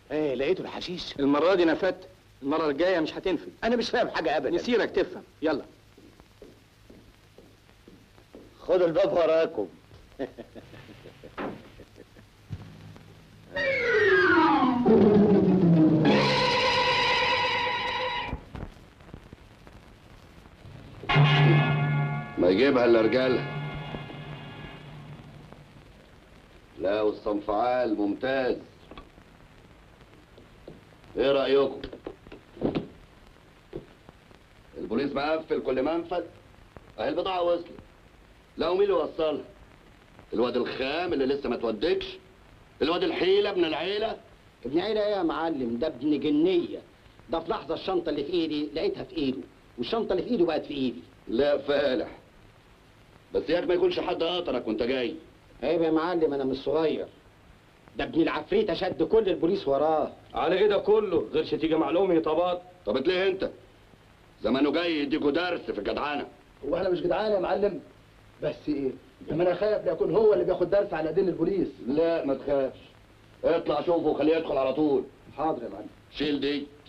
ايه لقيته الحشيش المرة دي نفدت المرة الجاية مش هتنفد انا مش فاهم حاجه ابدا نسيرك تفهم يلا خدوا الباب وراكم ما يجيبها الا رجالها لا والصنف عال ممتاز ايه رايكم البوليس مقفل كل منفذ اهي البضاعه وصلت لا ومين اللي وصلها الواد الخام اللي لسه ما تودكش الواد الحيله ابن العيله ابن عيلة ايه يا معلم ده ابن جنية ده في لحظة الشنطة اللي في ايدي لقيتها في ايده والشنطة اللي في ايده بقت في ايدي لا فالح بس ياك ما يكونش حد قطرك وانت جاي عيب يا معلم انا مش صغير ده ابن العفريتة شد كل البوليس وراه على ايه ده كله غيرش تيجي معلومة طبات طب ليه انت زمانه جاي يديكوا درس في الجدعانه هو احنا مش جدعان يا معلم بس ايه لما انا خايف لا يكون هو اللي بياخد درس على ايدين البوليس لا ما تخافش اطلع شوفه وخليه يدخل على طول حاضر يا معلم شيل دي